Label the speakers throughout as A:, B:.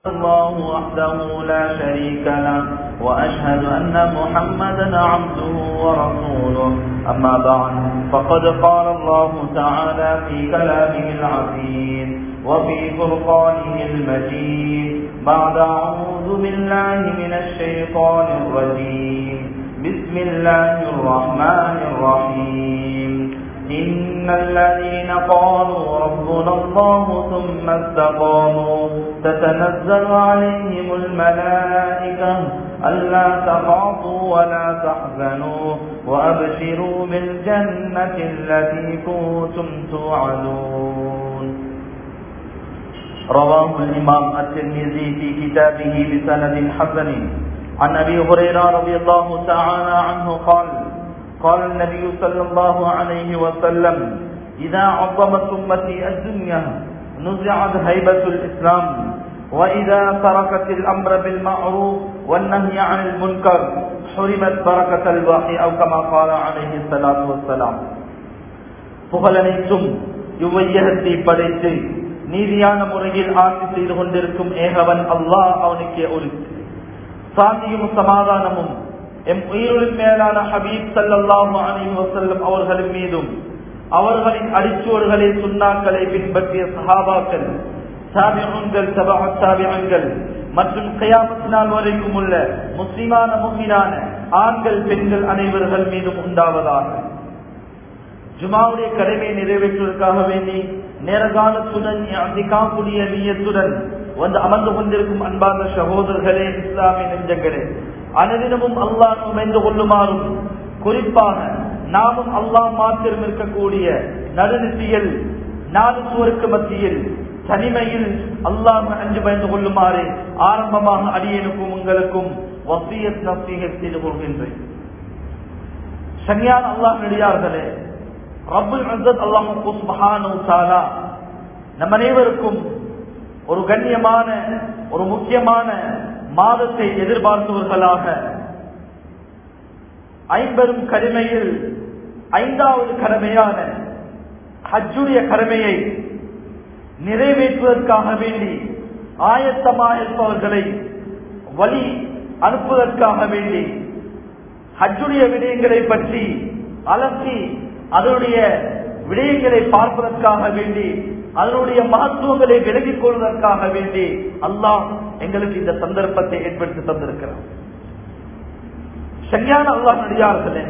A: الله وحده لا شريك له وأشهد أن محمدا عبده ورسوله أما بعد فقد قال الله تعالى في كلامه العزيز وفي فرقانه المجيد بعد أعوذ بالله من الشيطان الرجيم بسم الله الرحمن الرحيم إن الذين قالوا ربنا الله ثم استقاموا تتنزل عليهم الملائكة ألا تخافوا ولا تحزنوا وأبشروا بالجنة التي كنتم توعدون رواه الإمام الترمذي في كتابه بسند حسن عن أبي هريرة رضي الله تعالى عنه قال قال النبي صلى الله عليه وسلم إذا عظمت أمتي الدنيا نزعت هيبة الإسلام وإذا تركت الأمر بالمعروف والنهي عن المنكر حرمت بركة الوحي أو كما قال عليه الصلاة والسلام புகழனைத்தும் இவ்வையகத்தை படைத்து நீதியான முறையில் ஆட்சி செய்து கொண்டிருக்கும் ஏகவன் அல்லாஹ் அவனுக்கே ஒழித்து சாந்தியும் சமாதானமும் எம் உயிரின் மேலான ஹபீப் சல்லாஹு அலி வசல்லம் அவர்களின் மீதும் அவர்களின் அடிச்சோடுகளை சுண்ணாக்களை பின்பற்றிய சஹாபாக்கள் சாபியங்கள் சாபியங்கள் மற்றும் கயாமத் நாள் வரைக்கும் உள்ள முஸ்லிமான முஸ்லிமான ஆண்கள் பெண்கள் அனைவர்கள் மீதும் உண்டாவதாக ஜுமாவுடைய கடமையை நிறைவேற்றுவதற்காக வேண்டி நேரகாலத்துடன் அதிகாக்கூடிய நீயத்துடன் வந்து அமர்ந்து கொண்டிருக்கும் அன்பார்ந்த சகோதரர்களே இஸ்லாமிய நெஞ்சங்களே அனுதினமும் அல்லாஹ் அமைந்து கொள்ளுமாறும் குறிப்பாக நாமும் அல்லாஹ் மாத்திரம் இருக்கக்கூடிய நடுநிசையில் நாலு சுவருக்கு மத்தியில் தனிமையில் அல்லாஹ் அஞ்சு பயந்து கொள்ளுமாறு ஆரம்பமாக அடியனுக்கும் உங்களுக்கும் வசியத் நசீகத் செய்து கொள்கின்றேன் சரியான அல்லாஹ் நடிகார்களே ரபுல் அசத் அல்லாஹு சுபஹானு தாலா நம் அனைவருக்கும் ஒரு கண்ணியமான ஒரு முக்கியமான மாதத்தை எதிர்பார்த்தவர்களாக ஐம்பெரும் கடமையில் ஐந்தாவது கடமையான ஹஜ்ஜுடைய கடமையை நிறைவேற்றுவதற்காக வேண்டி ஆயத்தமாக இருப்பவர்களை வழி அனுப்புவதற்காக வேண்டி ஹஜ்ஜுடைய விடயங்களை பற்றி அலசி அதனுடைய விடயங்களை பார்ப்பதற்காக வேண்டி அதனுடைய மகத்துவங்களை விலகிக் கொள்வதற்காக வேண்டி அல்லாஹ் எங்களுக்கு இந்த சந்தர்ப்பத்தை ஏற்படுத்தி தந்திருக்கிறார் சரியான அல்லாஹ் நடிகார்களே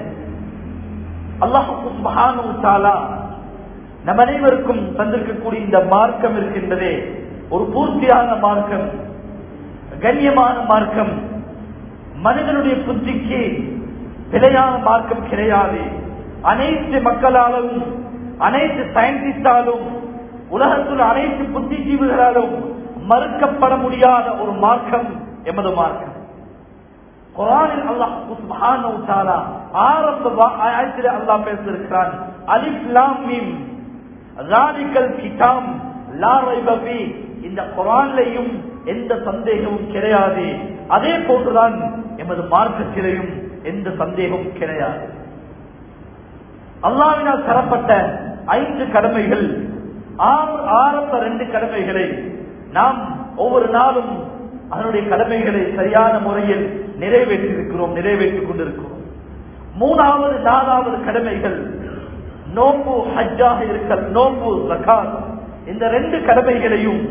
A: அல்லாஹாலா நம் அனைவருக்கும் தந்திருக்கக்கூடிய இந்த மார்க்கம் இருக்கின்றதே ஒரு பூர்த்தியான மார்க்கம் கண்ணியமான மார்க்கம் மனிதனுடைய புத்திக்கு பிழையான மார்க்கம் கிடையாது அனைத்து மக்களாலும் அனைத்து சயின்டிஸ்டாலும் உலகத்தில் அனைத்து புத்திஜீவிகளாலும் மறுக்கப்பட முடியாத ஒரு மார்க்கம் எமது மார்க்கம் குரானில் அல்லாஹ் ஆரம்ப ஆயத்தில் அல்லாஹ் பேசியிருக்கிறான் அலிப்லாம் கிதாம் இந்த குரான்லையும் எந்த சந்தேகமும் கிடையாது அதே போன்றுதான் எமது மார்க்கத்திலையும் எந்த சந்தேகமும் கிடையாது அல்லாவினால் தரப்பட்ட ஐந்து கடமைகள் ஆரம்ப ரெண்டு கடமைகளை நாம் ஒவ்வொரு நாளும் அதனுடைய கடமைகளை சரியான முறையில் நிறைவேற்றிருக்கிறோம் நிறைவேற்றிக் கொண்டிருக்கிறோம் மூணாவது நாலாவது கடமைகள் நோம்பு ஹஜ்ஜாக இருக்க நோம்பு ஜகாத் இந்த ரெண்டு கடமைகளையும்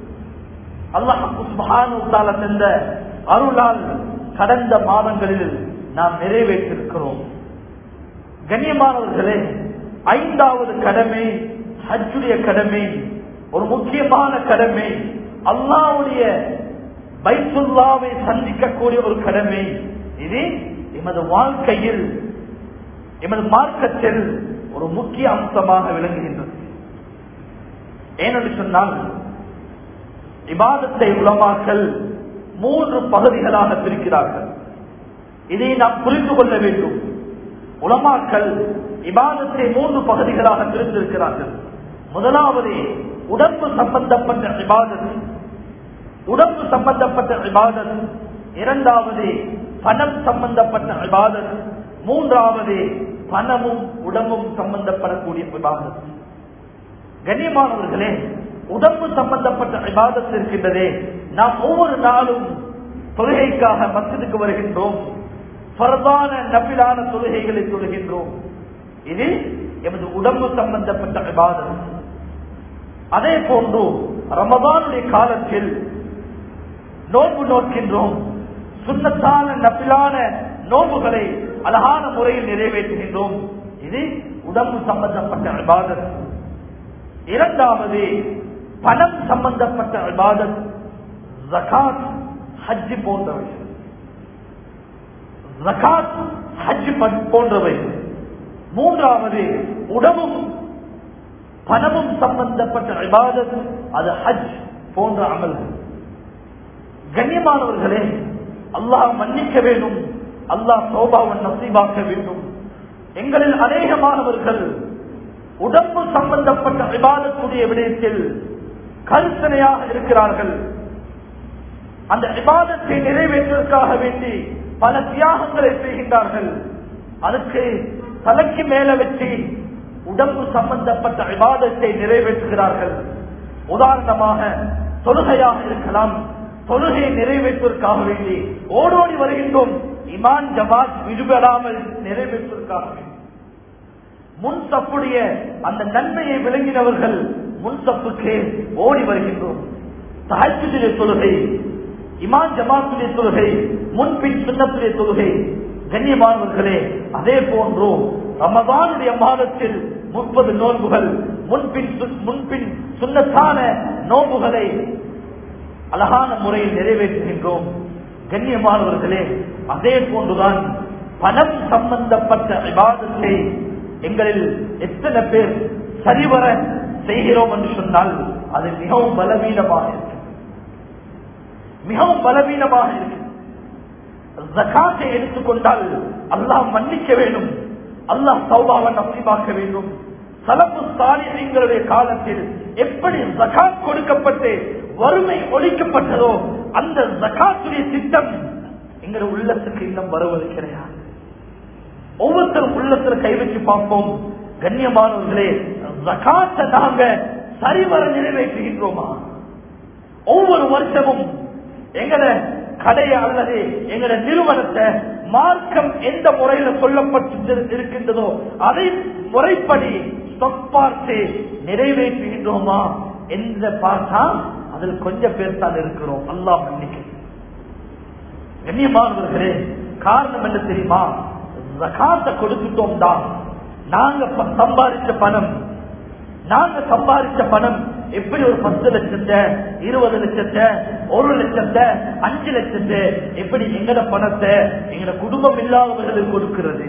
A: அல்லாஹால சென்ற அருளால் கடந்த மாதங்களில் நாம் நிறைவேற்றிருக்கிறோம் கண்ணியமானவர்களே ஐந்தாவது கடமை ஹஜ்ஜுடைய கடமை ஒரு முக்கியமான கடமை அல்லாவுடைய பைத்துல்லாவை சந்திக்கக்கூடிய ஒரு கடமை இது எமது வாழ்க்கையில் எமது மார்க்கத்தில் ஒரு முக்கிய அம்சமாக விளங்குகின்றது ஏனென்று சொன்னால் இபாதத்தை உலமாக்கல் மூன்று பகுதிகளாக பிரிக்கிறார்கள் இதை நாம் புரிந்து கொள்ள வேண்டும் உலமாக்கள் இபாதத்தை மூன்று பகுதிகளாக பிரித்திருக்கிறார்கள் முதலாவது உடம்பு சம்பந்தப்பட்ட இபாதத் உடம்பு சம்பந்தப்பட்ட இபாதத் இரண்டாவது பணம் சம்பந்தப்பட்ட இபாதத் மூன்றாவது பணமும் உடம்பும் சம்பந்தப்படக்கூடிய இபாதத் கண்ணியமானவர்களே உடம்பு சம்பந்தப்பட்ட விவாதத்தில் இருக்கின்றதே நாம் ஒவ்வொரு நாளும் தொழுகைக்காக மசிதுக்கு வருகின்றோம் பரதான நபிலான தொழுகைகளை தொழுகின்றோம் இது எமது உடம்பு சம்பந்தப்பட்ட விவாதம் அதே போன்று ரமதானுடைய காலத்தில் நோன்பு நோக்கின்றோம் சுண்ணத்தான நபிலான நோன்புகளை அழகான முறையில் நிறைவேற்றுகின்றோம் இது உடம்பு சம்பந்தப்பட்ட விவாதம் இரண்டாவது பணம் சம்பந்தப்பட்ட விவாதம் ஜகாத் ஹஜ் போன்றவை ஜகாத் ஹஜ் போன்றவை மூன்றாவது உடம்பும் பணமும் சம்பந்தப்பட்ட விவாதம் அது ஹஜ் போன்ற அமல்கள் கண்ணியமானவர்களே அல்லாஹ் மன்னிக்க வேண்டும் அல்லாஹ் சோபாவன் நசீபாக்க வேண்டும் எங்களில் அநேகமானவர்கள் உடம்பு சம்பந்தப்பட்ட விவாதத்துடைய விடயத்தில் கருத்தனையாக இருக்கிறார்கள் அந்த விவாதத்தை நிறைவேற்றுவதற்காக வேண்டி பல தியாகங்களை செய்கின்றார்கள் அதுக்கு தலைக்கு மேல வச்சு உடம்பு சம்பந்தப்பட்ட விவாதத்தை நிறைவேற்றுகிறார்கள் உதாரணமாக தொழுகையாக இருக்கலாம் தொழுகையை நிறைவேற்றுவதற்காக வேண்டி ஓடோடி வருகின்றோம் இமான் ஜமாத் விடுபடாமல் நிறைவேற்றுவதற்காக வேண்டி முன் தப்புடைய அந்த நன்மையை விளங்கினவர்கள் முன் தப்புக்கு ஓடி வருகின்றோம் தாய்ச்சிலே தொழுகை இமான் ஜமாத்துடைய தொழுகை முன்பின் சுண்ணத்துடைய தொழுகை கண்ணியமானவர்களே அதே போன்று ரமதானுடைய மாதத்தில் முப்பது நோன்புகள் முன்பின் முன்பின் சுண்ணத்தான நோன்புகளை அழகான முறையில் நிறைவேற்றுகின்றோம் கண்ணியமானவர்களே அதே போன்றுதான் பணம் சம்பந்தப்பட்ட விவாதத்தை எங்களில் எத்தனை பேர் சரிவர செய்கிறோம் என்று சொன்னால் அது மிகவும் பலவீனமாக இருக்கு மிகவும் பலவீனமாக இருக்கு ஜகாத்தை எடுத்துக்கொண்டால் அல்லாஹ் மன்னிக்க வேண்டும் அல்லாஹ் சௌபாவை நம்பிபாக்க வேண்டும் சலப்பு சாலிகளுடைய காலத்தில் எப்படி ஜகாத் கொடுக்கப்பட்டு வறுமை ஒழிக்கப்பட்டதோ அந்த ஜகாத்துடைய திட்டம் எங்கள் உள்ளத்துக்கு இன்னும் வருவது கிடையாது ஒவ்வொருத்தரும் உள்ளத்துல கை வச்சு பார்ப்போம் கண்ணியமானவர்களே ஜகாத்தை நாங்க சரிவர நிறைவேற்றுகின்றோமா ஒவ்வொரு வருஷமும் எங்கட கடையை அல்லது எங்கட நிறுவனத்தை மார்க்கம் எந்த முறையில சொல்லப்பட்டு இருக்கின்றதோ அதை முறைப்படி பார்த்து நிறைவேற்றுகின்றோமா என்று பார்த்தா அதில் கொஞ்சம் பேர் தான் இருக்கிறோம் அல்லா மன்னிக்க கண்ணியமானவர்களே காரணம் என்ன தெரியுமா ஜகாத்தை கொடுத்துட்டோம் தான் நாங்க சம்பாதிச்ச பணம் நாங்க சம்பாதிச்ச பணம் எப்படி ஒரு பத்து லட்சத்தை இருபது லட்சத்தை ஒரு லட்சத்தை அஞ்சு லட்சத்தை எப்படி எங்கட பணத்தை எங்கட குடும்பம் இல்லாதவர்களுக்கு கொடுக்கிறது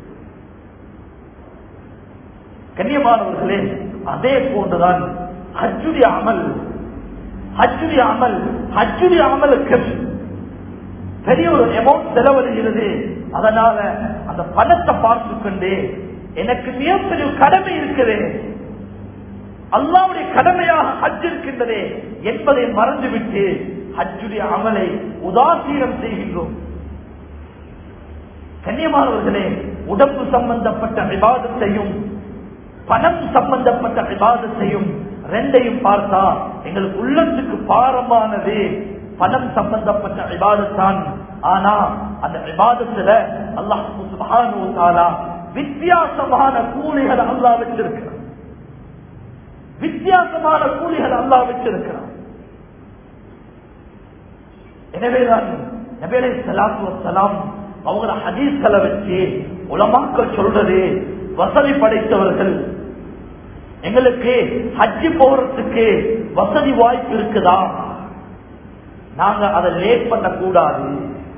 A: கண்ணியமானவர்களே அதே போன்றுதான் ஹஜ்ஜுடைய அமல் ஹஜ்ஜுடைய அமல் ஹஜ்ஜுடைய அமலுக்கு பெரிய ஒரு அமௌண்ட் செலவழிகிறது அதனால அந்த பணத்தை பார்த்து கொண்டு எனக்கு மிகப்பெரிய கடமை இருக்குது அல்லாவுடைய கடமையாக ஹஜ் இருக்கின்றதே என்பதை மறந்துவிட்டு ஹஜ்ஜுடைய அமலை உதாசீனம் செய்கின்றோம் கண்ணியமானவர்களே உடம்பு சம்பந்தப்பட்ட விவாதத்தையும் பணம் சம்பந்தப்பட்ட விவாதத்தையும் ரெண்டையும் பார்த்தா எங்களுக்கு உள்ளத்துக்கு பாரமானது பணம் சம்பந்தப்பட்ட விவாதத்தான் ஆனா அந்த விவாதத்துல அல்லாஹ் வித்தியாசமான கூலிகள் அல்லா வச்சிருக்கிறார் வித்தியாசமான கூலிகள் அல்லா வச்சிருக்கிறார் எனவேதான் நபேலை சலாத்து வசலாம் அவங்கள ஹதீஸ்களை வச்சு உலமாக்கள் சொல்றது வசதி படைத்தவர்கள் எங்களுக்கு ஹஜ்ஜி போறதுக்கு வசதி வாய்ப்பு இருக்குதா நாங்க அதை லேட் பண்ண கூடாது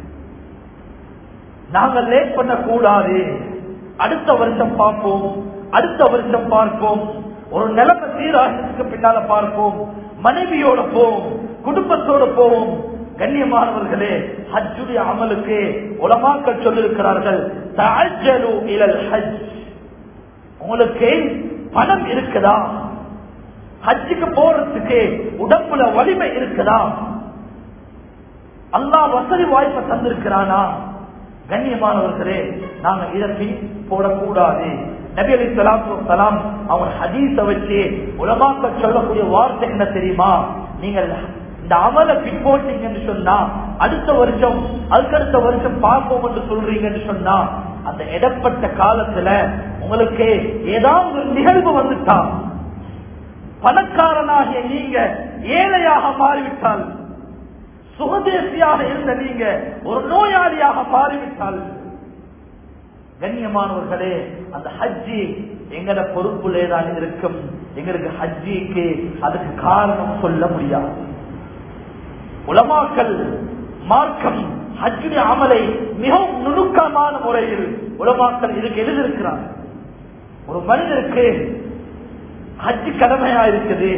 A: நாங்க லேட் பண்ண கூடாது அடுத்த வருஷம் பார்ப்போம் அடுத்த வருஷம் பார்ப்போம் ஒரு நிலைமை சீராகிறதுக்கு பின்னால பார்ப்போம் மனைவியோட போவோம் குடும்பத்தோட போவோம் கண்ணியமானவர்களே ஹஜ்ஜுடைய அமலுக்கு உலமாக்கள் சொல்லிருக்கிறார்கள் தஅஜ்ஜலு இலல் ஹஜ் உங்களுக்கு பணம் இருக்குதா ஹஜ்ஜுக்கு போறதுக்கு உடம்புல வலிமை இருக்குதா அல்லாஹ் வசதி வாய்ப்பை தந்திருக்கிறானா கண்ணியமானவர்களே நாங்க இதற்கு போடக்கூடாது நபி அலி சலாம் அவங்க ஹதீஸ வச்சு உலமாக்கள் சொல்லக்கூடிய வார்த்தை என்ன தெரியுமா நீங்கள் இந்த அமலை பின்போட்டீங்கன்னு சொன்னா அடுத்த வருஷம் அதுக்கடுத்த வருஷம் பார்ப்போம் என்று சொல்றீங்கன்னு சொன்னா அந்த இடப்பட்ட காலத்துல உங்களுக்கு ஏதாவது ஒரு நிகழ்வு வந்துட்டா பணக்காரனாகிய நீங்க ஏழையாக மாறிவிட்டால் சுகதேசியாக இருந்த நீங்க ஒரு நோயாளியாக மாறிவிட்டால் கண்ணியமானவர்களே அந்த ஹஜ்ஜி எங்கட பொறுப்புலே தான் இருக்கும் எங்களுக்கு ஹஜ்ஜிக்கு அதுக்கு காரணம் சொல்ல முடியாது உலமாக்கல் மார்க்கம் ஹஜ்ஜுடைய அமலை மிகவும் நுணுக்கமான முறையில் உலமாக்கல் இதுக்கு எழுதியிருக்கிறார் ஒரு மனிதருக்கு ஹஜ்ஜு கடமையா இருக்குது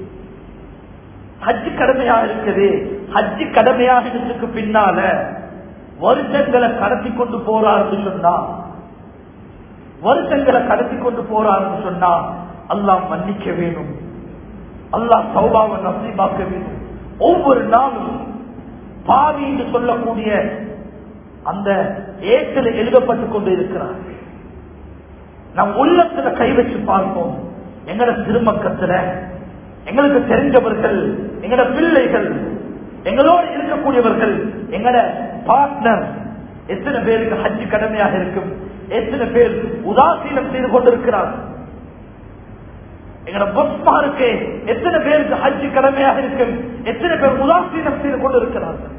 A: ஹஜ்ஜு கடமையா இருக்குது ஹஜ்ஜு கடமையாகிறதுக்கு பின்னால வருஷங்களை கடத்தி கொண்டு போறாருன்னு சொன்னா வருஷங்களை கடத்தி கொண்டு போறாருன்னு சொன்னா அல்லாஹ் மன்னிக்க வேணும் அல்லாஹ் சௌபாவை நசீபாக்க வேணும் ஒவ்வொரு நாளும் பாவி என்று சொல்லக்கூடிய அந்த ஏற்றில் எழுதப்பட்டு கொண்டு இருக்கிறார் நம் உள்ளத்துல கை வச்சு பார்ப்போம் எங்கட திருமக்கத்துல எங்களுக்கு தெரிஞ்சவர்கள் எங்கட பிள்ளைகள் எங்களோடு இருக்கக்கூடியவர்கள் எங்கட பார்ட்னர் எத்தனை பேருக்கு ஹஜ்ஜு கடமையாக இருக்கும் எத்தனை பேர் உதாசீனம் செய்து கொண்டிருக்கிறார் எங்கட பொஸ்மாருக்கு எத்தனை பேருக்கு ஹஜ்ஜு கடமையாக இருக்கும் எத்தனை பேர் உதாசீனம் செய்து கொண்டிருக்கிறார்கள்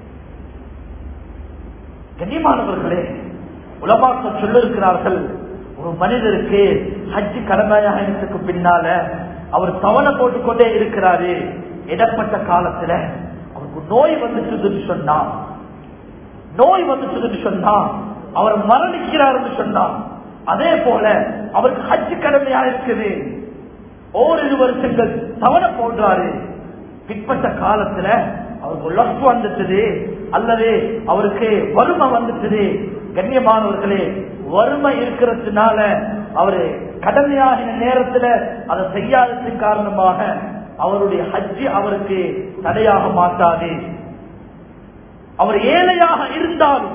A: கண்ணியமானவர்களே உலமாக்கள் சொல்லிருக்கிறார்கள் ஒரு மனிதருக்கு ஹஜ்ஜு கடமையாக இருந்ததுக்கு பின்னால அவர் தவணை போட்டுக்கொண்டே இருக்கிறாரு இடப்பட்ட காலத்துல அவருக்கு நோய் வந்துச்சுன்னு சொன்னா நோய் வந்துச்சுன்னு சொன்னா அவர் மரணிக்கிறார் சொன்னா அதே போல அவருக்கு ஹஜ்ஜு கடமையா இருக்குது ஓரிரு வருஷங்கள் தவணை போன்றாரு பிற்பட்ட காலத்துல அவருக்கு லஸ் வந்துட்டது அல்லது அவருக்கு வறுமை வந்துட்டது கண்ணியமானவர்களே வறுமை இருக்கிறதுனால அவரு கடமையாகின நேரத்துல அதை செய்யாததுக்கு காரணமாக அவருடைய ஹஜ்ஜி அவருக்கு தடையாக மாட்டாது அவர் ஏழையாக இருந்தாலும்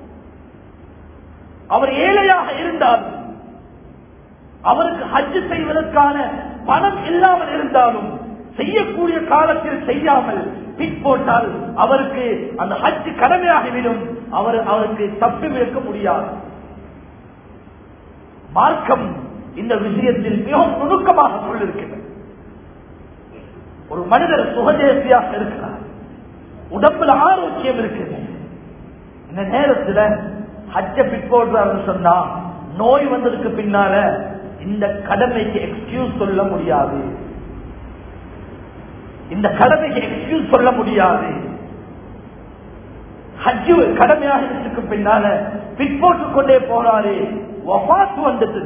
A: அவர் ஏழையாக இருந்தாலும் அவருக்கு ஹஜ்ஜு செய்வதற்கான பணம் இல்லாமல் இருந்தாலும் செய்யக்கூடிய காலத்தில் செய்யாமல் பின் போட்டால் அவருக்கு அந்த ஹஜ்ஜு கடமையாகிவிடும் அவர் அவருக்கு தப்பி வைக்க முடியாது மார்க்கம் இந்த விஷயத்தில் மிகவும் நுணுக்கமாக சொல்லிருக்கிறது ஒரு மனிதர் சுகதேசியாக இருக்கிறார் உடம்புல ஆரோக்கியம் இருக்குது இந்த நேரத்துல ஹஜ்ஜ பிற்போடுறாருன்னு சொன்னா நோய் வந்ததுக்கு பின்னால இந்த கடமைக்கு எக்ஸ்கியூஸ் சொல்ல முடியாது இந்த கடமைக்கு எக்ஸ்கியூஸ் சொல்ல முடியாது ஹஜ்ஜு கடமையாகிறதுக்கு பின்னால பிற்போட்டு கொண்டே போறாரு வபாத் வந்தது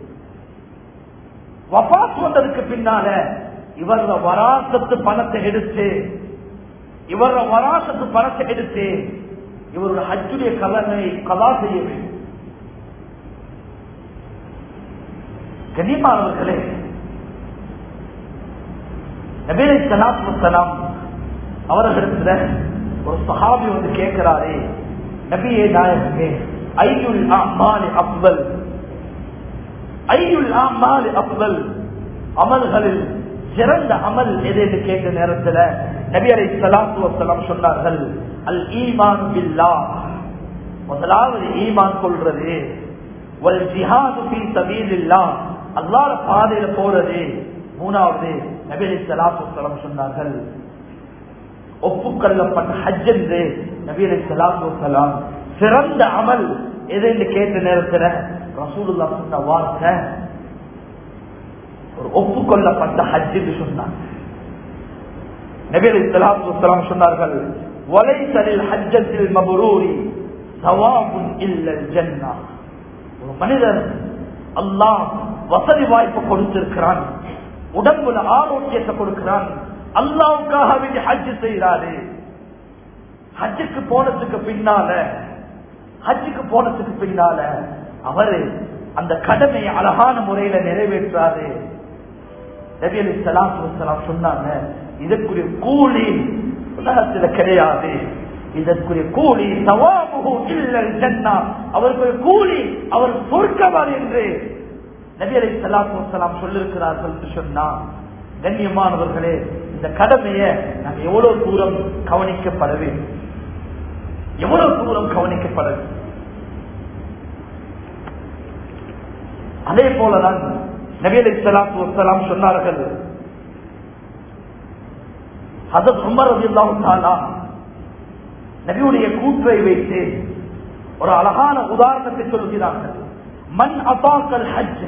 A: வபாத் வந்ததுக்கு பின்னால இவர வராசத்து பணத்தை எடுத்து இவர வராசத்து பணத்தை எடுத்து இவருடைய ஹஜ்ஜுடைய கலனை கதா செய்ய வேண்டும் கனிமானவர்களே நபீரை சலாத்து வசலாம் அவர்களிடத்துல ஒரு சஹாபி வந்து கேட்கிறாரே நபியே நாயகமே ஐயுல் அம்மாலி அப்வல் ஐயுல் அம்மாலி அப்வல் அமல்களில் சிறந்த அமல் எது என்று கேட்ட நேரத்தில் நபி அலை சலாத்து வசலாம் சொன்னார்கள் அல் ஈமான் பில்லா முதலாவது ஈமான் கொள்றது ஒரு ஜிஹாது பி சபீலில்லா அல்லாத பாதையில போறது மூணாவது நபி அலி சலாத்து வசலாம் சொன்னார்கள் ஒப்புக்கொள்ளப்பட்ட ஹஜ் என்று நபி அலி சலாத்து வசலாம் சிறந்த அமல் எது என்று கேட்ட நேரத்தில் ரசூலுல்லா சொன்ன வார்த்தை ஒரு ஒப்புக்கொள்ளப்பட்ட ஹஜ் என்று சொன்னாங்க நபி அலி சலாத்து வசலாம் சொன்னார்கள் வலைசலில் ஹஜ்ஜத்தில் மபுரூரி சவாபுன் இல்லல் ஜன்னா ஒரு மனிதர் அல்லாஹ் வசதி வாய்ப்பு கொடுத்திருக்கிறான் உடம்புல ஆரோக்கியத்தை கொடுக்கிறான் அல்லாவுக்காக வேண்டி ஹஜ் செய்யறாரு ஹஜ்ஜுக்கு போனதுக்கு பின்னால ஹஜ்ஜுக்கு போனதுக்கு பின்னால அவரு அந்த கடமையை அழகான முறையில நிறைவேற்றாரு நபி அலி சலாம் சொன்னாங்க இதற்குரிய கூலி உலகத்துல கிடையாது இதற்குரிய கூலி சவாபுகு இல்லல் ஜன்னா அவருக்குரிய கூலி அவர் சொர்க்கவார் என்று நபி அலை சலாத்து வசலாம் சொல்லிருக்கிறார்கள் என்று சொன்னா கண்ணியமானவர்களே இந்த கடமையை நாங்க எவ்வளவு தூரம் கவனிக்கப்பட வேண்டும் எவ்வளவு தூரம் கவனிக்கப்பட வேண்டும் அதே போலதான் நபி அலை சலாத்து வசலாம் சொன்னார்கள் ஹசத் உமர் ரலியல்லாஹு நபியுடைய கூற்றை வைத்து ஒரு அழகான உதாரணத்தை சொல்கிறார்கள் மண் அபாக்கல் ஹஜ்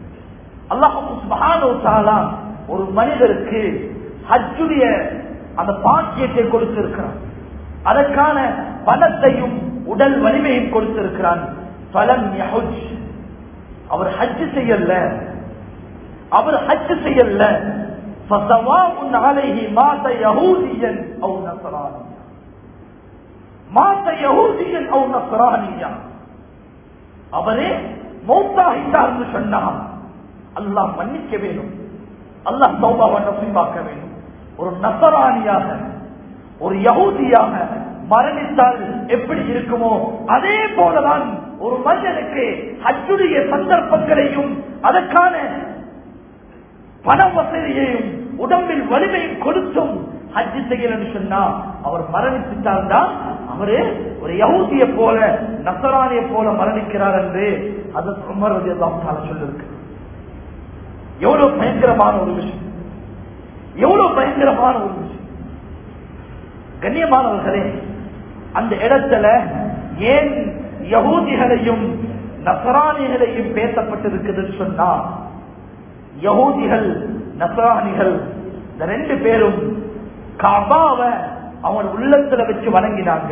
A: அல்லாஹு ஒரு மனிதருக்கு ஹஜ்ஜுடைய அந்த பாக்கியத்தை கொடுத்திருக்கிறான் அதற்கான பணத்தையும் உடல் வலிமையும் கொடுத்திருக்கிறான் பலன் அவர் ஹஜ் செய்யல அவர் ஹஜ் செய்யல فسواء عليه مات يهوديا او نصرانيا مات يهوديا او نصرانيا அவரே மௌத்தாகிட்டார் என்று சொன்னார் அல்லாஹ் மன்னிக்க வேண்டும் அல்லாஹ் சௌபாவை நசீபாக்க வேண்டும் ஒரு நசராணியாக ஒரு யகூதியாக மரணித்தால் எப்படி இருக்குமோ அதே போலதான் ஒரு மனிதனுக்கு ஹஜ்ஜுடைய சந்தர்ப்பங்களையும் அதற்கான பண வசதியையும் உடம்பில் வலிமையும் கொடுத்தும் ஹஜ்ஜு செய்யலன்னு சொன்னா அவர் மரணித்துட்டால் தான் அவரு ஒரு யகூதிய போல நசரானிய போல மரணிக்கிறார் என்று அது உமரது எல்லாம் சொல்லிருக்கு எவ்வளவு பயங்கரமான ஒரு விஷயம் எவ்வளவு பயங்கரமான ஒரு விஷயம் கண்ணியமானவர்களே அந்த இடத்துல ஏன் யகூதிகளையும் நசராணிகளையும் பேசப்பட்டிருக்குதுன்னு சொன்னா யகூதிகள் நசராணிகள் இந்த ரெண்டு பேரும் காபாவ அவங்க உள்ளத்துல வச்சு வணங்கினாங்க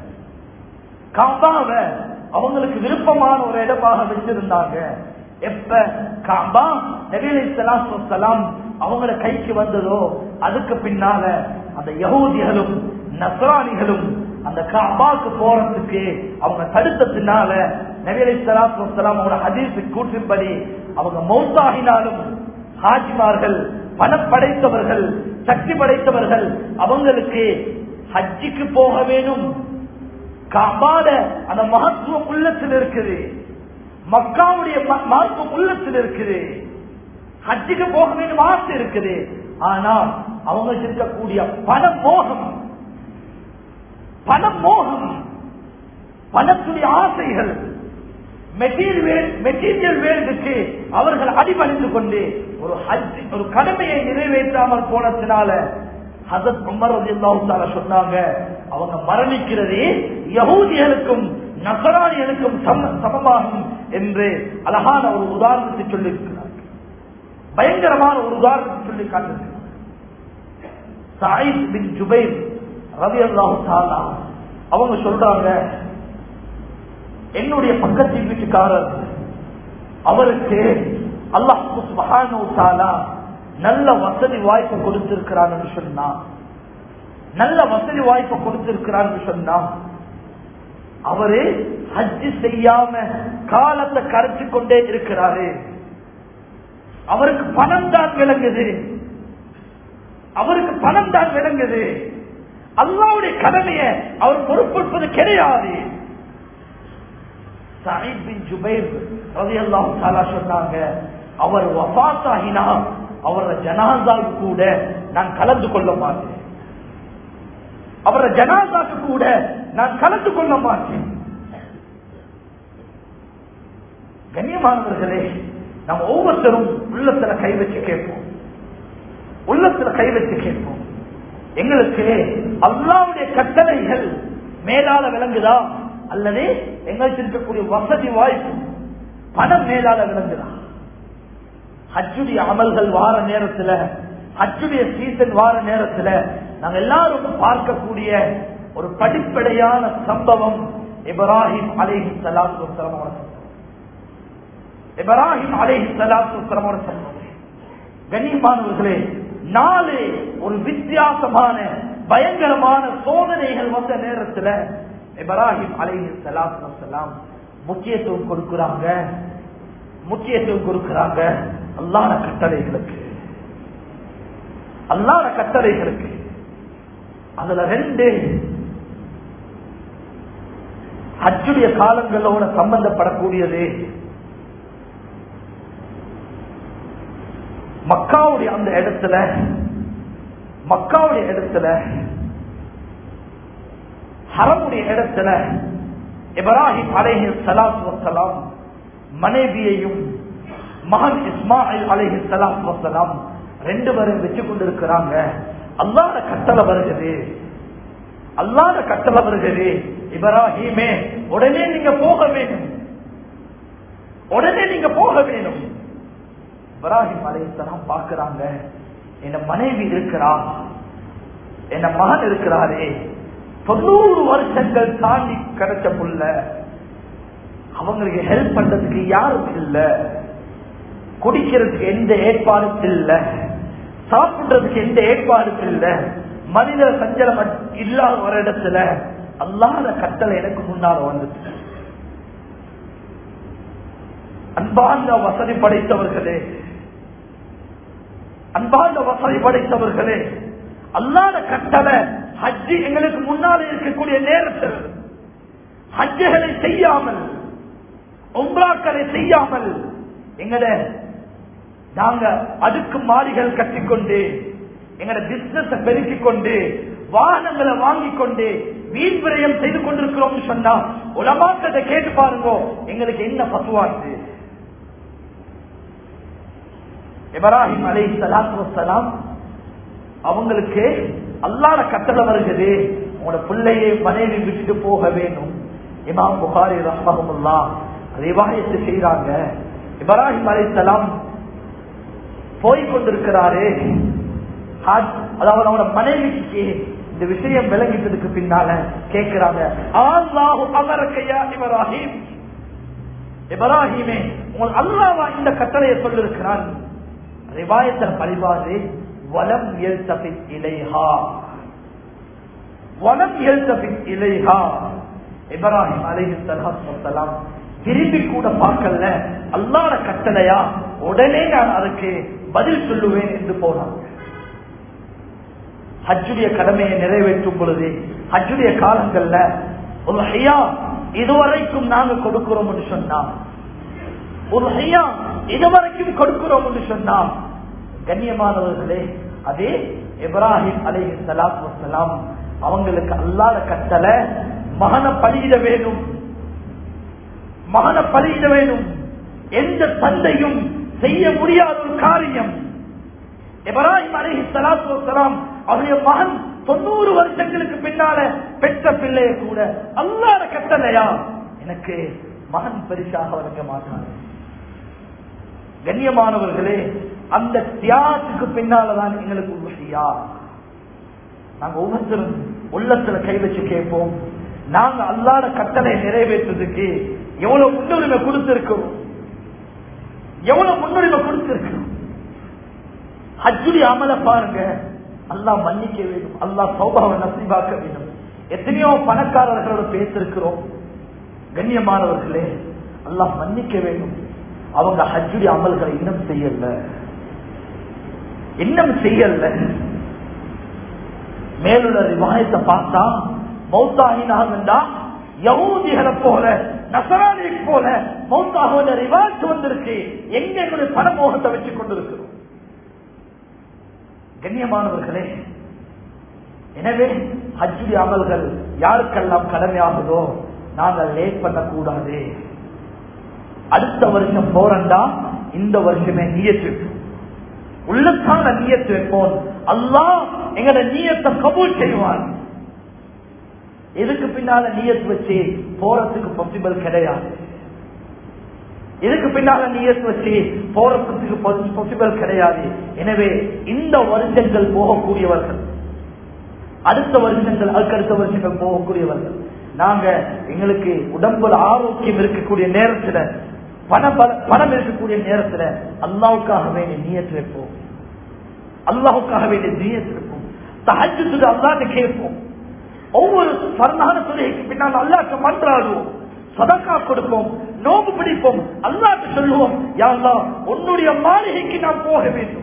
A: காபாவ அவங்களுக்கு விருப்பமான ஒரு இடமாக வச்சிருந்தாங்க எப்ப காபா நபீலாம் அவங்கள கைக்கு வந்ததோ அதுக்கு பின்னால அந்த யகூதிகளும் நசராணிகளும் அந்த காபாக்கு போறதுக்கு அவங்க தடுத்ததுனால நபீலை சலாத்து அவங்களோட ஹதீஸு கூற்றின்படி அவங்க மௌத்தாகினாலும் ஹாஜிமார்கள் பணம் படைத்தவர்கள் சக்தி படைத்தவர்கள் அவங்களுக்கு ஹஜ்ஜிக்கு போக வேணும் காபாட அந்த மகத்துவம் உள்ளத்தில் இருக்குது மக்காவுடைய மகத்துவம் உள்ளத்தில் இருக்குது ஹஜ்ஜுக்கு போக வேண்டும் ஆசை இருக்குது ஆனா அவங்களுக்கு இருக்கக்கூடிய பண மோகம் பண மோகம் பணத்துடைய ஆசைகள் மெட்டீரியல் மெட்டீரியல் வேண்டுக்கு அவர்கள் அடிபணிந்து கொண்டு ஒரு ஹஜ் ஒரு கடமையை நிறைவேற்றாமல் போனதுனால ஹசத் உமர் ரலியல்லாஹு சொன்னாங்க அவங்க மரணிக்கிறதே யகூதிகளுக்கும் நசராணிகளுக்கும் சமமாகும் என்று அழகான ஒரு உதாரணத்தை சொல்லியிருக்கிறார் பயங்கரமான ஒரு உதாரணத்தை சொல்லி காட்டிருக்கிறார் சாயித் பின் ஜுபைர் ரவி அல்லாஹு அவங்க சொல்றாங்க என்னுடைய பக்கத்து வீட்டுக்காரர் அவருக்கு அல்லாஹு நல்ல வசதி வாய்ப்பு கொடுத்திருக்கிறான்னு சொன்னா நல்ல வசதி வாய்ப்பு கொடுத்திருக்கிறான்னு சொன்னா அவரு ஹஜ்ஜு செய்யாம காலத்தை கரைச்சு கொண்டே இருக்கிறாரு அவருக்கு பணம் தான் விளங்குது அவருக்கு பணம் தான் விளங்குது அல்லாவுடைய கடமையை அவர் பொறுப்பெடுப்பது கிடையாது சொன்னாங்க அவர் வபாத்தாகினா அவர ஜனாசாவுக்கு கூட நான் கலந்து கொள்ள மாட்டேன் அவர ஜனாசாக்கு கூட நான் கலந்து கொள்ள மாட்டேன் கண்ணியமானவர்களே நம்ம ஒவ்வொருத்தரும் உள்ளத்துல கை வச்சு கேட்போம் உள்ளத்துல கை வச்சு கேட்போம் எங்களுக்கு அல்லாவுடைய கட்டளைகள் மேலால விளங்குதா அல்லது எங்களுக்கு இருக்கக்கூடிய வசதி வாய்ப்பு பணம் மேலால விளங்குதா ஹஜ்ஜுடைய அமல்கள் வார நேரத்துல ஹஜ்ஜுடைய சீசன் வார நேரத்துல நாங்க எல்லாரும் பார்க்கக்கூடிய ஒரு படிப்படையான சம்பவம் இப்ராஹிம் அலேஹி சலாத்து சம்பவம் இப்ராஹிம் அலேஹி சலாத்து சம்பவம் கண்ணியமானவர்களே நாலு ஒரு வித்தியாசமான பயங்கரமான சோதனைகள் வந்த நேரத்துல இப்ராஹிம் அலைஹி சலாத்து வசலாம் முக்கியத்துவம் கொடுக்கிறாங்க முக்கியத்துவம் கொடுக்கிறாங்க அல்லாத கட்டளைகளுக்கு அல்லாத கட்டளைகளுக்கு அதுல ரெண்டு ஹஜ்ஜுடைய காலங்களோட சம்பந்தப்படக்கூடியது மக்காவுடைய அந்த இடத்துல மக்காவுடைய இடத்துல ஹரமுடைய இடத்துல இப்ராஹிம் அலைஹி சலாத்து வசலாம் மனைவியையும் மகன் இஸ்மாயில் அலைஹி சலாத்து வசலாம் ரெண்டு பேரும் வச்சு கொண்டிருக்கிறாங்க அல்லாத கட்டளை வருகிறது அல்லாத கட்டளை வருகிறது இப்ராஹிமே உடனே நீங்க போக வேணும் உடனே நீங்க போக வேணும் இப்ராஹிம் அலைஹிஸ்ஸலாம் பார்க்கிறாங்க என் மனைவி இருக்கிறா என் மகன் இருக்கிறாரே தொண்ணூறு வருஷங்கள் தாண்டி கிடைச்ச புள்ள அவங்களுக்கு ஹெல்ப் பண்றதுக்கு யாரும் இல்ல குடிக்கிறதுக்கு எந்த ஏற்பாடும் இல்ல சாப்பிடுறதுக்கு எந்த ஏற்பாடும் இல்ல மனித சஞ்சலம் இல்லாத ஒரு இடத்துல அல்லாத கட்டளை எனக்கு முன்னால வந்துச்சு அன்பார்ந்த வசதி படைத்தவர்களே அன்பார்ந்த வசதி படைத்தவர்களே அல்லாத கட்டளை ஹஜ்ஜி எங்களுக்கு முன்னால இருக்கக்கூடிய நேரத்தில் ஹஜ்ஜுகளை செய்யாமல் உம்ராக்களை செய்யாமல் எங்கட நாங்க அடுக்கு மாடிகள் கட்டிக்கொண்டு எங்கட பிசினஸ் பெருக்கிக் கொண்டு வாகனங்களை வாங்கிக் கொண்டு வீண் விரயம் செய்து கொண்டிருக்கிறோம் சொன்னா உலமாக்கத்தை கேட்டு பாருங்க எங்களுக்கு என்ன பசுவாச்சு இப்ராஹிம் அலை சலாத்து வசலாம் அவங்களுக்கு அல்லாத கட்டளை வருகிறது உங்களோட பிள்ளையை மனைவி விட்டுட்டு போக வேணும் இமாம் புகாரி ரஹ்மஹமுல்லா ரிவாயத்து செய்யறாங்க இப்ராஹிம் அலை சலாம் போய்கொண்டிருக்கிறாரு அதாவது அவனோட மனைவிக்கு இந்த விஷயம் விளங்கிட்டதுக்கு பின்னால கேட்கிறாங்க ஆல்லாஹு அமரக்கையா இப்ராஹிம் இப்ராஹிமே உங்கள் அல்லாவா இந்த கட்டளையை சொல்லிருக்கிறான் ரிவாயத்தில் பரிவாது வலம் எல்தபின் இலைஹா வலம் எல்தபின் இலைஹா இப்ராஹிம் அலைஹி சலாம் திரும்பி கூட பார்க்கல அல்லாத கட்டளையா உடனே நான் அதுக்கு பதில் சொல்லுவேன் என்று போனாங்க ஹஜ்ஜுடைய கடமையை நிறைவேற்றும் பொழுது ஹஜ்ஜுடைய காலங்கள்ல ஒரு ஐயா இதுவரைக்கும் நாங்க கொடுக்கிறோம் என்று சொன்னா ஒரு ஐயா இதுவரைக்கும் கொடுக்கிறோம் என்று சொன்னா கண்ணியமானவர்களே அதே இப்ராஹிம் அலை சலாத்து வசலாம் அவங்களுக்கு அல்லாத கட்டளை மகன பலியிட வேணும் மகன பலியிட வேணும் எந்த தந்தையும் செய்ய முடியாத ஒரு காரியம் இப்ராஹிம் அலி சலாத்து வசலாம் அவருடைய மகன் தொண்ணூறு வருஷங்களுக்கு பின்னால பெற்ற பிள்ளைய கூட அல்லாத கட்டளையா எனக்கு மகன் பரிசாக வழங்க மாட்டாங்க கண்ணியமானவர்களே அந்த தியாகத்துக்கு பின்னாலதான் எங்களுக்கு உறுதியா நாங்க ஒவ்வொருத்தரும் உள்ளத்துல கை வச்சு கேட்போம் நாங்க அல்லாத கட்டளை நிறைவேற்றுறதுக்கு எவ்வளவு முன்னுரிமை கொடுத்திருக்கோம் எவ்வளவு முன்னுரிமை கொடுத்திருக்கோம் ஹஜ்ஜுடி அமல பாருங்க அல்லாஹ் மன்னிக்க வேண்டும் அல்லாஹ் சௌபாவை நசிபாக்க வேண்டும் எத்தனையோ பணக்காரர்களோட பேசிருக்கிறோம் கண்ணியமானவர்களே அல்லாஹ் மன்னிக்க வேண்டும் அவங்க ஹஜ்ஜுடி அமல்களை இன்னும் செய்யல இன்னும் செய்யல மேலுள்ள ரிவாயத்தை பார்த்தா மௌத்தாகினாங்கண்டா யகூதிகளை போல நசராணி போல மௌத்தாக ரிவாய்த்து வந்திருக்கு எங்க எங்களுடைய பணமோகத்தை வச்சு கொண்டிருக்கிறோம் கண்ணியமானவர்களே எனவே ஹஜ்ஜுடி அமல்கள் யாருக்கெல்லாம் கடமையாகுதோ நாங்கள் லேட் பண்ணக்கூடாது அடுத்த வருஷம் போறண்டா இந்த வருஷமே நீயத்து உள்ளத்தான நீயத்து வைப்போம் அல்லாஹ் எங்கட நீயத்தை கபூல் செய்வான் இதுக்கு பின்னால நீயத்து வச்சு போறதுக்கு பாசிபிள் கிடையாது இதுக்கு பின்னால நீயத்து வச்சு போறதுக்கு பாசிபிள் கிடையாது எனவே இந்த வருஷங்கள் போகக்கூடியவர்கள் அடுத்த வருஷங்கள் அதுக்கடுத்த வருஷங்கள் போகக்கூடியவர்கள் நாங்க எங்களுக்கு உடம்புல ஆரோக்கியம் இருக்கக்கூடிய நேரத்துல பண பணம் இருக்கக்கூடிய நேரத்துல அல்லாவுக்காக வேண்டிய நீயத்து வைப்போம் அல்லாவுக்காக வேண்டிய நீயத்து வைப்போம் தஹஜத்துக்கு அல்லாட்டு கேட்போம் ஒவ்வொரு பரந்தான தொழிலுக்கு பின்னால் அல்லாட்டு மன்றாடுவோம் சதக்கா கொடுப்போம் நோம்பு பிடிப்போம் அல்லாட்டு சொல்லுவோம் யாழ்லா உன்னுடைய மாளிகைக்கு நாம் போக வேண்டும்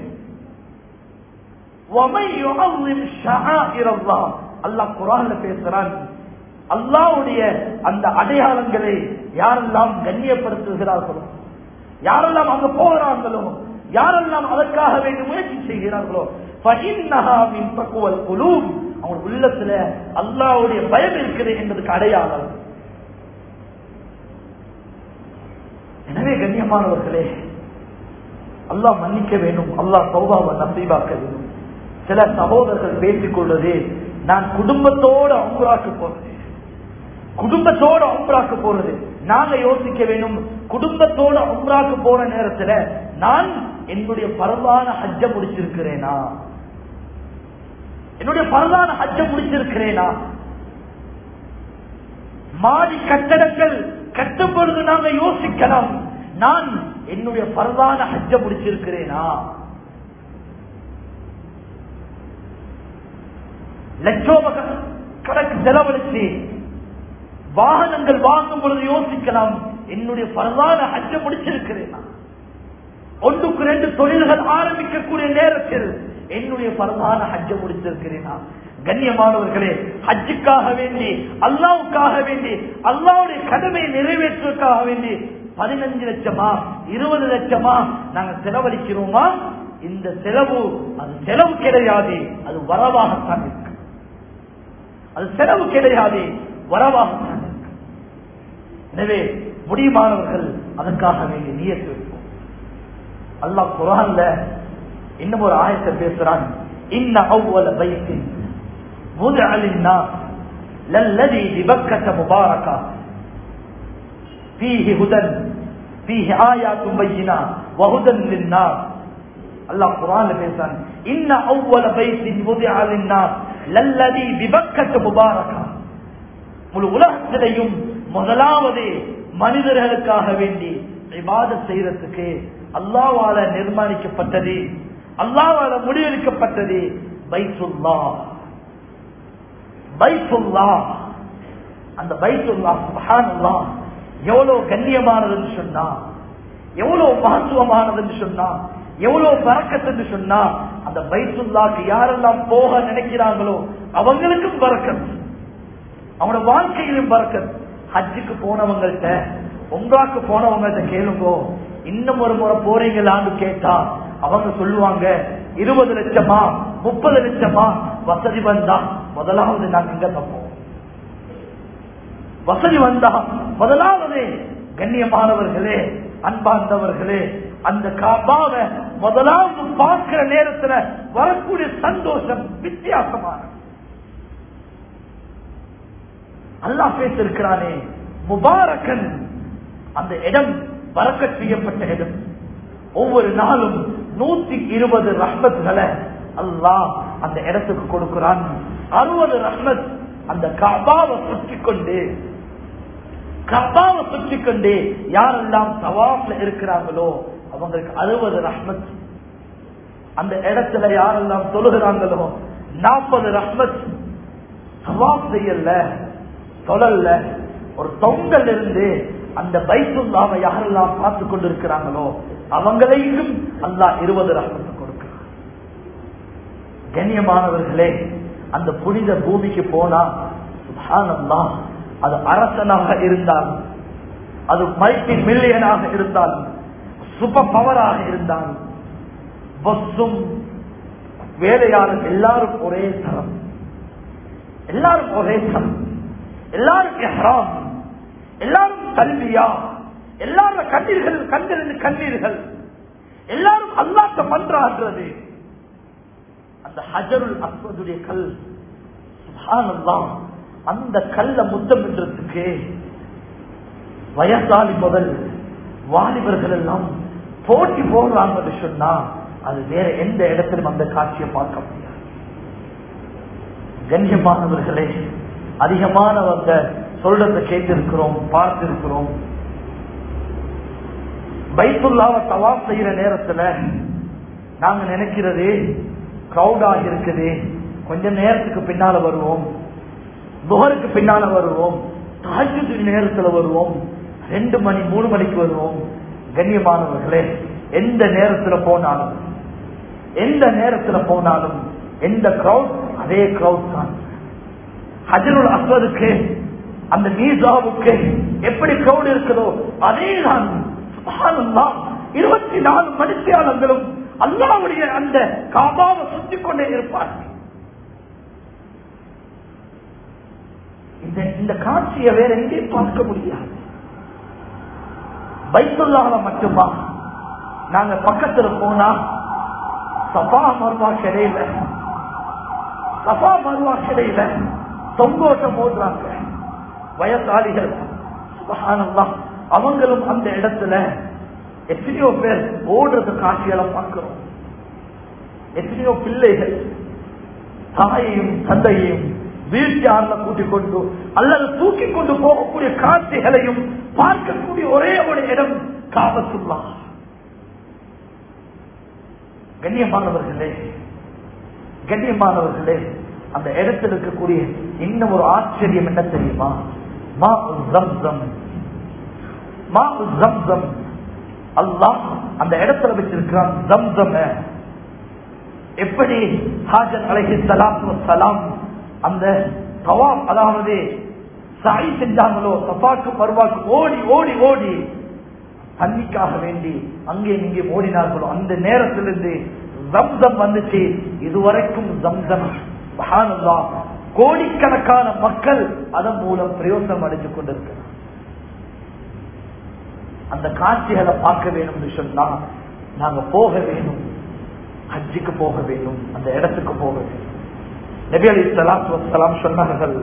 A: அல்லாஹ் குரான்ல பேசுறான் அல்லாவுடைய அந்த அடையாளங்களை யாரெல்லாம் கண்ணியப்படுத்துகிறார்களோ யாரெல்லாம் அங்க போகிறார்களோ யாரெல்லாம் அதற்காக வேண்டி முயற்சி செய்கிறார்களோ فإنها من تقوى القلوب அவங்க உள்ளத்துல அல்லாஹ்வுடைய பயம் இருக்குது என்பதுக்கு அடையாளம் எனவே கண்ணியமானவர்களே அல்லாஹ் மன்னிக்க வேண்டும் அல்லாஹ் சௌபாவை நசீபாக்க வேண்டும் சில சகோதரர்கள் பேசிக் கொள்வது நான் குடும்பத்தோட அம்புராக்கு போறது குடும்பத்தோட அம்புராக்கு போறது நாங்க யோசிக்க வேண்டும் குடும்பத்தோட அம்புராக்கு போற நேரத்துல நான் என்னுடைய பரவான ஹஜ்ஜ முடிச்சிருக்கிறேனா என்னுடைய பரவான ஹஜ்ஜ முடிச்சிருக்கிறேனா மாடி கட்டடங்கள் கட்டும் பொழுது நாங்க யோசிக்கலாம் நான் என்னுடைய பரவான ஹஜ்ஜ முடிச்சிருக்கிறேனா லட்சோப கணக்கு செலவழிச்சு வாகனங்கள் வாங்கும் பொழுது யோசிக்கலாம் என்னுடைய பரவான ஹஜ்ஜ முடிச்சிருக்கிறேனா ஒன்றுக்கு ரெண்டு தொழில்கள் ஆரம்பிக்கக்கூடிய நேரத்தில் என்னுடைய பரவான ஹஜ்ஜ முடிச்சிருக்கிறேனா கண்ணியமானவர்களே ஹஜ்ஜுக்காக வேண்டி அல்லாவுக்காக வேண்டி அல்லாவுடைய கடமையை நிறைவேற்றுவதற்காக வேண்டி பதினஞ்சு லட்சமா இருபது லட்சமா நாங்க செலவழிக்கிறோமா இந்த செலவு அது செலவு கிடையாது அது வரவாகத்தான் இருக்கு அது செலவு கிடையாது வரவாகத்தான் இருக்கு எனவே முடியுமானவர்கள் அதற்காக வேண்டி நியத்து வைப்போம் அல்லாஹ் குரான்ல இன்னும் ஒரு ஆயத்தை பேசுறான் இன்ன அவ்வள பைத்தின் وضع للناس للذي ببكة مباركة فيه هدى فيه آيات بينات وهدى للناس அல்லாஹ் குரான்ல பேசுறான் இன்ன அவ்வள பைத்தின் وضع للناس للذي ببكة مباركة முழு உலகத்திலையும் முதலாவது மனிதர்களுக்காக வேண்டி இபாத செய்யறதுக்கு அல்லாவால நிர்மாணிக்கப்பட்டது அல்லாவால முடிவெடுக்கப்பட்டது பைத்துல்லா பைத்துல்லா அந்த பைத்துல்லா சுபஹானல்லா எவ்வளவு கண்ணியமானதுன்னு சொன்னா எவ்வளவு மகத்துவமானதுன்னு சொன்னா எவ்வளவு பறக்கத்துன்னு சொன்னா அந்த பைத்துல்லாக்கு யாரெல்லாம் போக நினைக்கிறாங்களோ அவங்களுக்கும் பறக்கத் அவனோட வாழ்க்கையிலும் பறக்கத் ஹஜ்ஜுக்கு போனவங்கள்ட்ட உங்களாக்கு போனவங்கள்ட்ட கேளுங்கோ இன்னும் ஒரு முறை போறீங்களான்னு கேட்டா அவங்க சொல்லுவாங்க இருபது லட்சமா முப்பது லட்சமா வசதி வந்தா முதலாவது நாங்க இங்க தப்போம் வசதி வந்தா முதலாவது கண்ணியமானவர்களே அன்பார்ந்தவர்களே அந்த காபாவை முதலாவது பார்க்கிற நேரத்துல வரக்கூடிய சந்தோஷம் வித்தியாசமான அல்லாஹ் பேசிருக்கிறானே முபாரக்கன் அந்த இடம் பறக்க செய்யப்பட்ட இடம் ஒவ்வொரு நாளும் நூத்தி இருபது ரஹ்மத்களை அல்லாஹ் அந்த இடத்துக்கு கொடுக்கிறான் அறுபது ரஹ்மத் அந்த கபாவை சுற்றி கொண்டு கபாவை சுற்றி கொண்டு யாரெல்லாம் தவாப்ல இருக்கிறாங்களோ அவங்களுக்கு அறுபது ரஹ்மத் அந்த இடத்துல யாரெல்லாம் தொழுகிறாங்களோ நாற்பது ரஹ்மத் தவாப் செய்யல தொழல்ல ஒரு தொங்கல் இருந்து அந்த பைத்துல்லாவை யாரெல்லாம் பார்த்து கொண்டிருக்கிறாங்களோ அவங்களையும் அல்லாஹ் இருபது ரகத்தை கொடுக்கிறார் கண்ணியமானவர்களே அந்த புனித பூமிக்கு போனா சுபானந்தா அது அரசனாக இருந்தாலும் அது மல்டி மில்லியனாக இருந்தாலும் சூப்பர் பவராக இருந்தாலும் பஸ்ஸும் வேலையாளர் எல்லாரும் ஒரே தரம் எல்லாரும் ஒரே தரம் எல்லாரும் எஹ்ராம் எல்லாரும் கல்வியா எல்லாரும் கண்ணீர்கள் கண்ணிலிருந்து கண்ணீர்கள் எல்லாரும் அல்லாட்ட மன்றாடுறது அந்த ஹஜருல் அஸ்வதுடைய கல் சுபானல்லாம் அந்த கல்ல முத்தமிடுறதுக்கு வயசாலி முதல் வாலிபர்கள் எல்லாம் போட்டி போடுறாங்கன்னு சொன்னா அது வேற எந்த இடத்திலும் அந்த காட்சியை பார்க்க முடியாது கண்ணியமானவர்களே அதிகமானவங்க சொல்றத கேட்டிருக்கிறோம் பார்த்திருக்கிறோம் பைத்துல்லாவை தவாப் செய்யற நேரத்துல நாங்க நினைக்கிறது கிரௌடாக இருக்குது கொஞ்ச நேரத்துக்கு பின்னால வருவோம் புகருக்கு பின்னால வருவோம் தாஜு நேரத்துல வருவோம் ரெண்டு மணி மூணு மணிக்கு வருவோம் கண்ணியமானவர்களே எந்த நேரத்துல போனாலும் எந்த நேரத்துல போனாலும் எந்த கிரௌட் அதே கிரௌட் தான் ஹஜருல் அஸ்வதுக்கு அந்த மீசாவுக்கு எப்படி கிரௌட் இருக்குதோ அதே தான் இருபத்தி நாலு மணித்தியாளர்களும் அல்லாவுடைய அந்த காபாவை சுத்தி கொண்டே இருப்பார்கள் இந்த இந்த காட்சியை வேற எங்கேயும் பார்க்க முடியாது பைத்துள்ளால மட்டுமா நாங்க பக்கத்துல போனா சபா மருவா கிடையில சபா மருவா கிடையில தொங்கோட்டம் போடுறாங்க வயசாளிகள் சுபஹானல்லாஹ் அவங்களும் அந்த இடத்துல எத்தனையோ பேர் ஓடுறது காட்சிகளை பார்க்கிறோம் எத்தனையோ பிள்ளைகள் தாயையும் தந்தையையும் வீழ்ச்சியார்ல கூட்டிக் கொண்டு அல்லது தூக்கி கொண்டு போகக்கூடிய காட்சிகளையும் பார்க்கக்கூடிய ஒரே ஒரு இடம் காபத்துள்ளா கண்ணியமானவர்களே கண்ணியமானவர்களே அந்த இடத்தில் இருக்கக்கூடிய இன்னும் ஒரு ஆச்சரியம் என்ன தெரியுமா மா ஜம்சம் மா ஜம்சம் அல்லாஹ் அந்த இடத்துல வச்சிருக்கிறான் ஜம்சம் எப்படி ஹாஜர் அலஹி சலாத்து சலாம் அந்த தவாப் அதாவது சாய் செஞ்சாங்களோ சபாக்கு பருவாக்கு ஓடி ஓடி ஓடி தண்ணிக்காக வேண்டி அங்கே இங்கே ஓடினார்களோ அந்த நேரத்திலிருந்து ஜம்சம் வந்துச்சு இதுவரைக்கும் ஜம்சம் மகானுல்லா கோடிக்கணக்கான மக்கள் அதன் மூலம் பிரயோசனம் அடைஞ்சு கொண்டிருக்கிறார் அந்த காட்சிகளை பார்க்க வேணும்னு சொன்னா நாங்க போக வேணும் ஹஜ்ஜுக்கு போக வேண்டும் அந்த இடத்துக்கு போக வேண்டும் நபி அலி சலாத்து வசலாம் சொன்னார்கள்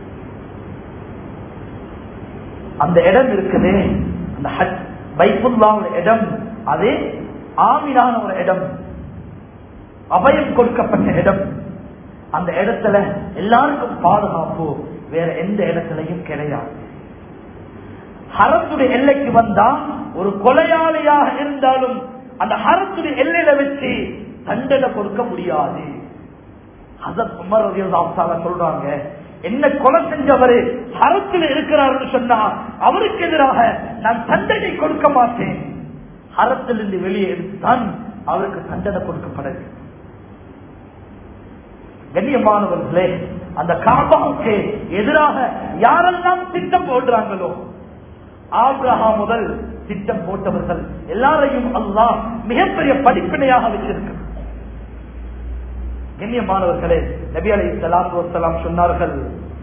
A: அந்த இடம் இருக்குதே அந்த ஹஜ் பைபுல்லா இடம் அதே ஆமினான ஒரு இடம் அபயம் கொடுக்கப்பட்ட இடம் அந்த இடத்துல எல்லாருக்கும் பாதுகாப்பு வேற எந்த இடத்துலையும் கிடையாது ஹரத்துடைய எல்லைக்கு வந்தா ஒரு கொலையாளியாக இருந்தாலும் அந்த ஹரத்துடைய எல்லையில வச்சு தண்டனை கொடுக்க முடியாது ஹசத் உமர் ரவியல்லாஹு சொல்றாங்க என்ன கொலை செஞ்சவரு ஹரத்தில் இருக்கிறார்னு சொன்னா அவருக்கு எதிராக நான் தண்டனை கொடுக்க மாட்டேன் ஹரத்திலிருந்து வெளியே எடுத்துதான் அவருக்கு தண்டனை கொடுக்கப்பட வேண்டும் கண்ணியமானவர்களே அந்த காபாவுக்கு எதிராக யாரெல்லாம் திட்டம் போடுறாங்களோ ஆப்ரஹா முதல் திட்டம் போட்டவர்கள் எல்லாரையும் அல்லாஹ் மிகப்பெரிய படிப்பினையாக வச்சிருக்கிறார் கண்ணியமானவர்களே நபி அலை சலாத்து வசலாம் சொன்னார்கள்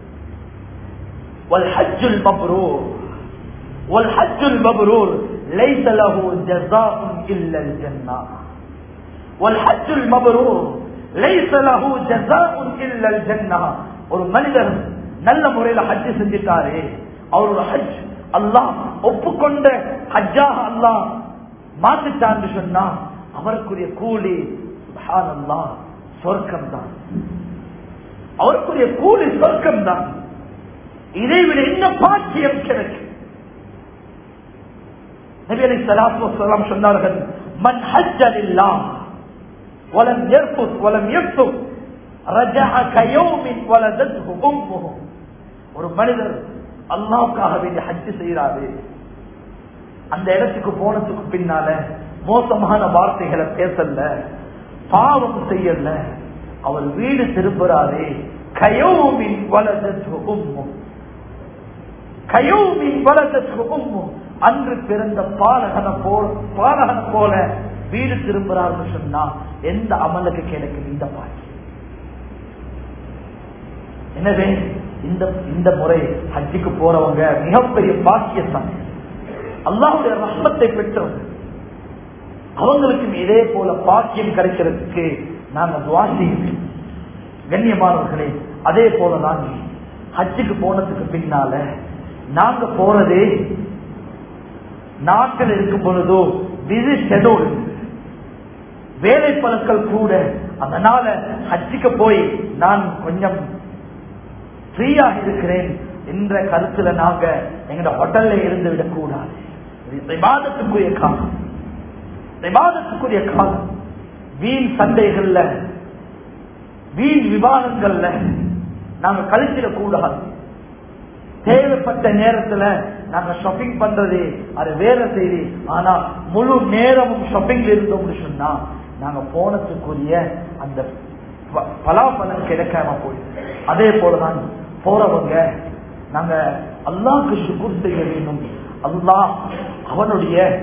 A: والحج المبرور والحج المبرور ليس له جزاء إلا الجنة والحج المبرور ليس له جزاء إلا الجنة ஒரு மனிதர் நல்ல முறையில ஹஜ் செஞ்சிட்டாரு அவரோட ஹஜ் அல்லாஹ் ஒப்புக்கொண்ட ஹஜ்ஜாக அல்லாஹ் மாத்திட்டான்னு சொன்னா அவருக்குரிய கூலி சுப்ஹானல்லாஹ் சொர்க்கம் தான் அவருக்குரிய கூலி சொர்க்கம் தான் இதை விட என்ன பாக்கியம் கிடைக்கும் நபி அலி ஸலாத்து வஸலாம் சொன்னார்கள் மன் ஹஜ்ஜ லில்லாஹ் ولم يرفث ولم يفسق رجع كيوم ولدته امه ஒரு மனிதர் அல்லாவுக்காக வேண்டிய ஹஜ் செய்யறாரு அந்த இடத்துக்கு போனதுக்கு பின்னால மோசமான வார்த்தைகளை பேசல பாவம் செய்யல அவர் வீடு திரும்புறாரு கயோமின் வலதற்கு உம்மு கயோமின் வலதற்கு உம்மு அன்று பிறந்த பாலகனை போல பாலகனை போல வீடு திரும்புறாருன்னு சொன்னா எந்த அமலுக்கு கிடைக்கும் இந்த பாக்கி எனவே இந்த இந்த முறை ஹஜ்ஜுக்கு போறவங்க மிகப்பெரிய பாக்கியசாமி அல்லாவுடைய ரஹ்மத்தை பெற்றவங்க அவங்களுக்கும் இதே போல பாக்கியம் கிடைக்கிறதுக்கு நாங்க துவாசி கண்ணியமானவர்களே அதே போல நாங்க ஹஜ்ஜுக்கு போனதுக்கு பின்னால நாங்க போறதே நாட்டில் இருக்கும் பொழுதோ பிஸி ஷெடியூல் வேலை பழக்கள் கூட அதனால ஹஜ்ஜுக்கு போய் நான் கொஞ்சம் ஃப்ரீயாக இருக்கிறேன் என்ற கருத்துல நாங்க எங்க ஹோட்டல்ல இருந்து விடக்கூடாது விவாதத்துக்குரிய காலம் விவாதத்துக்குரிய காலம் வீண் சண்டைகள்ல வீண் விவாதங்கள்ல நாங்க கழிச்சிடக் கூடாது தேவைப்பட்ட நேரத்துல நாங்க ஷாப்பிங் பண்றது அது வேற செய்தி ஆனா முழு நேரமும் ஷாப்பிங்ல இருந்தோம்னு சொன்னா நாங்க போனதுக்குரிய அந்த ப- பலாபலன் கிடைக்காம போயிடும் அதே போலதான் போறவங்க நாங்க அல்லாஹ்க்கு சுக்குர் செய்ய வேண்டும் அல்லாஹ் அவனுடைய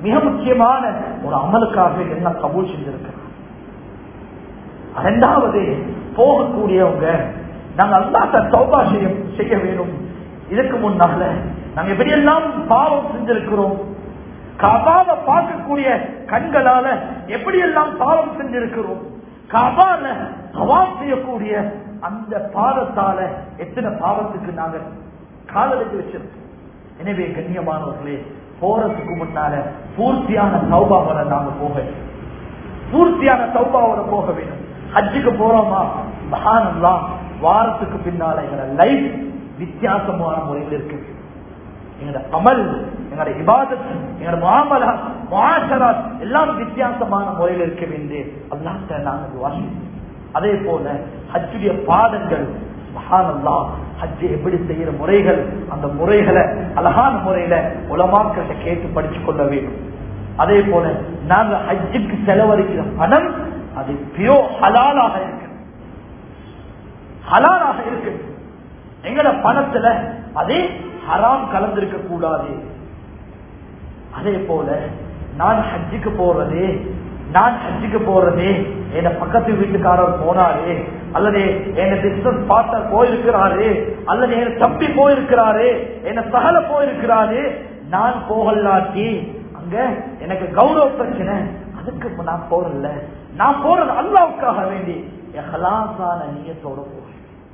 A: மிக முக்கியமான ஒரு அமலுக்காக என்ன கபூல் செஞ்சிருக்கிறார் இரண்டாவது போகக்கூடியவங்க நாங்க அல்லாட்ட சௌபா செய்ய செய்ய வேணும் இதுக்கு முன்னால நாங்க எப்படியெல்லாம் பாவம் செஞ்சிருக்கிறோம் கபாவை பார்க்கக்கூடிய கண்களால எப்படியெல்லாம் பாவம் செஞ்சிருக்கிறோம் கபால சவால் செய்யக்கூடிய அந்த பாவத்தால எத்தனை பாவத்துக்கு நாங்க காலெடுத்து வச்சிருக்கோம் எனவே கண்ணியமானவர்களே போறதுக்கு முன்னால பூர்த்தியான சௌபாவோட நாங்க போக வேண்டும். பூர்த்தியான சௌபாவோட போக வேண்டும் ஹஜ்ஜுக்கு போறோமா மகானல்லாம் வாரத்துக்கு பின்னால எங்களோட லைஃப் வித்தியாசமான முறையில் இருக்கு எங்களோட அமல் எங்களோட இபாதத் எங்களோட முகாமலா முகாசராத் எல்லாம் வித்தியாசமான முறையில் இருக்க வேண்டிய அல்லாட்ட நாங்கள் வாசிப்போம் அதே போல ஹஜ்ஜுடைய பாடங்கள் மகானல்லா ஹஜ்ஜை எப்படி செய்யற முறைகள் அந்த முறைகளை அழகான முறையில உலமாக்கிட்ட கேட்டு படிச்சு கொள்ள வேண்டும் அதே போல நாங்க ஹஜ்ஜுக்கு செலவழிக்கிற பணம் அது பியோ ஹலாலாக இருக்கு ஹலாலாக இருக்கு எங்கட பணத்துல அதே ஹராம் கலந்திருக்க கூடாது அதே போல நான் ஹஜ்ஜுக்கு போறதே நான் ஹஜ்ஜுக்கு போறதே என் பக்கத்து வீட்டுக்காரர் போனாரே அல்லது என் பிசினஸ் பார்ட்னர் போயிருக்கிறாரு அல்லது என் தம்பி போயிருக்கிறாரு என் சகல போயிருக்கிறாரு நான் போகலாட்டி அங்க எனக்கு கௌரவ பிரச்சனை அதுக்கு நான் போறல நான் போறது அல்லாவுக்காக வேண்டி என் ஹலாசான நீயத்தோட போகிறேன்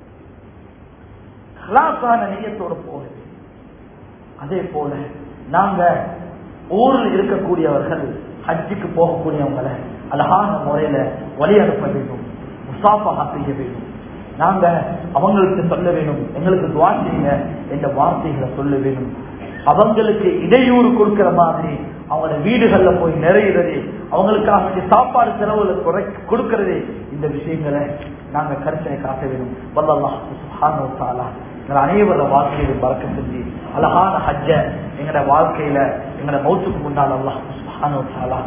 A: ஹலாசான நீயத்தோட போகிறேன் அதே போல நாங்க ஊரில் இருக்கக்கூடியவர்கள் ஹஜ்ஜுக்கு போகக்கூடியவங்களை அழகான முறையில வழி அனுப்ப வேண்டும் முசாஃபா செய்ய வேண்டும் நாங்க அவங்களுக்கு சொல்ல வேணும் எங்களுக்கு துவா செய்யுங்க என்ற வார்த்தைகளை சொல்ல வேணும் அவங்களுக்கு இடையூறு கொடுக்கிற மாதிரி அவங்களோட வீடுகள்ல போய் நிறையிறது அவங்களுக்காக வேண்டிய சாப்பாடு செலவுல குறை கொடுக்கிறது இந்த விஷயங்களை நாங்க கருத்தனை காட்ட வேண்டும் வல்லல்லா சுப்ஹானஹு வ தஆலா எங்களை அனைவரோட வாழ்க்கையில பறக்க செஞ்சு அழகான ஹஜ்ஜ எங்களோட வாழ்க்கையில எங்களோட மௌத்துக்கு முன்னால் அல்லாஹ் சுப்ஹானஹு வ தஆலா